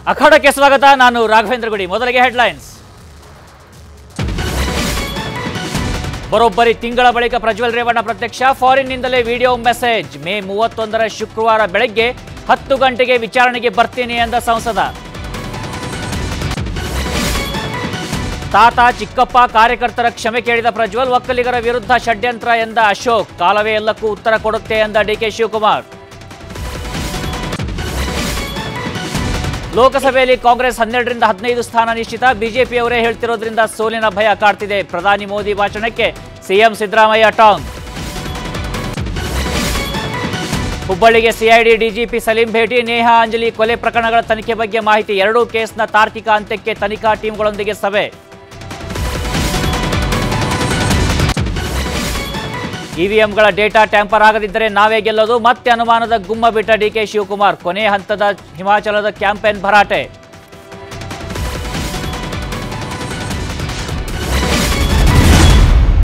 ಅಖಾಡಕ್ಕೆ ಸ್ವಾಗತ ನಾನು ರಾಘವೇಂದ್ರ ಗುಡಿ ಮೊದಲಿಗೆ ಹೆಡ್ಲೈನ್ಸ್ ಬರೋಬ್ಬರಿ ತಿಂಗಳ ಬಳಿಕ ಪ್ರಜ್ವಲ್ ರೇವಣ್ಣ ಪ್ರತ್ಯಕ್ಷ ಫಾರಿನ್ನಿಂದಲೇ ವಿಡಿಯೋ ಮೆಸೇಜ್ ಮೇ ಮೂವತ್ತೊಂದರ ಶುಕ್ರವಾರ ಬೆಳಗ್ಗೆ ಹತ್ತು ಗಂಟೆಗೆ ವಿಚಾರಣೆಗೆ ಬರ್ತೀನಿ ಎಂದ ಸಂಸದ ತಾತ ಚಿಕ್ಕಪ್ಪ ಕಾರ್ಯಕರ್ತರ ಕ್ಷಮೆ ಕೇಳಿದ ಪ್ರಜ್ವಲ್ ಒಕ್ಕಲಿಗರ ವಿರುದ್ಧ ಷಡ್ಯಂತ್ರ ಎಂದ ಅಶೋಕ್ ಕಾಲವೇ ಎಲ್ಲಕ್ಕೂ ಉತ್ತರ ಕೊಡುತ್ತೆ ಎಂದ ಡಿಕೆ ಶಿವಕುಮಾರ್ ಲೋಕಸಭೆಯಲ್ಲಿ ಕಾಂಗ್ರೆಸ್ ಹನ್ನೆರಡರಿಂದ ಹದಿನೈದು ಸ್ಥಾನ ನಿಶ್ಚಿತ ಬಿಜೆಪಿಯವರೇ ಹೇಳ್ತಿರೋದ್ರಿಂದ ಸೋಲಿನ ಭಯ ಕಾಡ್ತಿದೆ ಪ್ರಧಾನಿ ಮೋದಿ ಭಾಷಣಕ್ಕೆ ಸಿಎಂ ಸಿದ್ದರಾಮಯ್ಯ ಟಾಂಗ್ ಹುಬ್ಬಳ್ಳಿಗೆ ಸಿಐಡಿ ಡಿಜಿಪಿ ಸಲೀಂ ಭೇಟಿ ನೇಹಾ ಅಂಜಲಿ ಕೊಲೆ ಪ್ರಕರಣಗಳ ತನಿಖೆ ಬಗ್ಗೆ ಮಾಹಿತಿ ಎರಡೂ ಕೇಸ್ನ ತಾರ್ಕಿಕ ಅಂತ್ಯಕ್ಕೆ ತನಿಖಾ ಟೀಮ್ಗಳೊಂದಿಗೆ ಸಭೆ ಇವಿಎಂಗಳ ಡೇಟಾ ಟ್ಯಾಂಪರ್ ಆಗದಿದ್ದರೆ ನಾವೇ ಗೆಲ್ಲೋದು ಮತ್ತೆ ಅನುಮಾನದ ಗುಮ್ಮ ಬಿಟ್ಟ ಡಿಕೆ ಶಿವಕುಮಾರ್ ಕೊನೆ ಹಂತದ ಹಿಮಾಚಲದ ಕ್ಯಾಂಪೇನ್ ಭರಾಟೆ